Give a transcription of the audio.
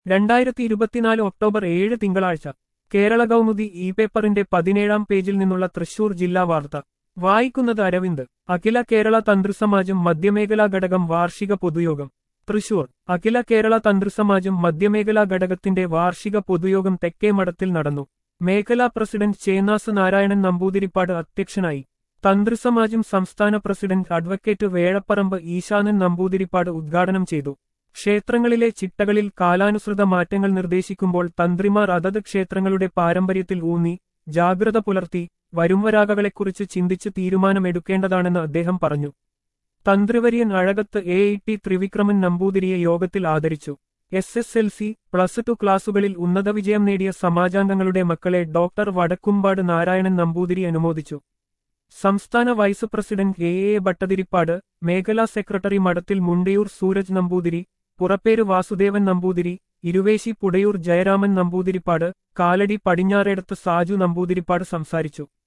രണ്ടായിരത്തി ഇരുപത്തിനാല് ഒക്ടോബർ ഏഴ് തിങ്കളാഴ്ച കേരള കൗമുദി ഇ പേപ്പറിന്റെ പതിനേഴാം പേജിൽ നിന്നുള്ള തൃശൂർ ജില്ലാ വാർത്ത വായിക്കുന്നത് അരവിന്ദ് അഖില കേരള തന്ത്രിസമാജം മധ്യമേഖലാ ഘടകം വാർഷിക പൊതുയോഗം തൃശൂർ അഖില കേരള തന്ത്രിസമാജം മധ്യമേഖലാ ഘടകത്തിന്റെ വാർഷിക പൊതുയോഗം തെക്കേ മഠത്തിൽ നടന്നു മേഖലാ പ്രസിഡന്റ് ചേന്നാസ് നാരായണൻ നമ്പൂതിരിപ്പാട് അധ്യക്ഷനായി തന്ത്രിസമാജം സംസ്ഥാന പ്രസിഡന്റ് അഡ്വക്കേറ്റ് വേഴപ്പറമ്പ് ഈശാനൻ നമ്പൂതിരിപ്പാട് ഉദ്ഘാടനം ചെയ്തു ക്ഷേത്രങ്ങളിലെ ചിട്ടകളിൽ കാലാനുസൃത മാറ്റങ്ങൾ നിർദ്ദേശിക്കുമ്പോൾ തന്ത്രിമാർ അതത് ക്ഷേത്രങ്ങളുടെ പാരമ്പര്യത്തിൽ ഊന്നി ജാഗ്രത പുലർത്തി വരുംവരാകകളെക്കുറിച്ച് ചിന്തിച്ച് തീരുമാനമെടുക്കേണ്ടതാണെന്ന് അദ്ദേഹം പറഞ്ഞു തന്ത്രിവര്യൻ Azhakath A I T Thrivikraman നമ്പൂതിരിയെ യോഗത്തിൽ ആദരിച്ചു S S L C plus two ക്ലാസുകളിൽ ഉന്നത വിജയം നേടിയ സമാജാംഗങ്ങളുടെ മക്കളെ ഡോക്ടർ വടക്കുംപാട് നാരായണൻ നമ്പൂതിരി അനുമോദിച്ചു സംസ്ഥാന vice president A A Bhattathiripad മേഖലാ സെക്രട്ടറി മഠത്തിൽ മുണ്ടയൂർ സൂരജ് നമ്പൂതിരി പുറപ്പേര് വാസുദേവൻ നമ്പൂതിരി ഇരുവേശി പുടയൂർ ജയരാമൻ നമ്പൂതിരിപ്പാട് കാലടി പടിഞ്ഞാറേടത്ത് സാജു നമ്പൂതിരിപ്പാട് സംസാരിച്ചു